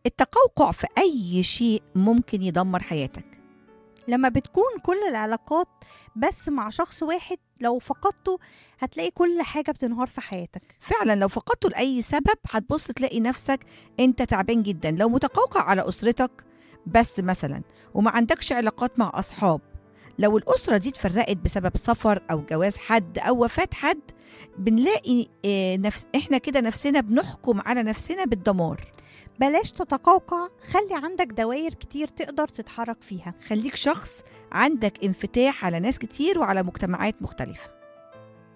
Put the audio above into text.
التقوقع في أي شيء ممكن يدمر حياتك لما بتكون كل العلاقات بس مع شخص واحد لو فقدته هتلاقي كل حاجة بتنهار في حياتك فعلا لو فقدته لأي سبب هتبص تلاقي نفسك أنت تعبان جدا لو متقوقع على أسرتك بس مثلا وما عندكش علاقات مع أصحاب لو الأسرة دي اتفرقت بسبب سفر أو جواز حد أو وفاة حد بنلاقي آه، نفس إحنا كده نفسنا بنحكم على نفسنا بالدمار بلاش تتقوقع خلي عندك دوائر كتير تقدر تتحرك فيها خليك شخص عندك انفتاح على ناس كتير وعلى مجتمعات مختلفة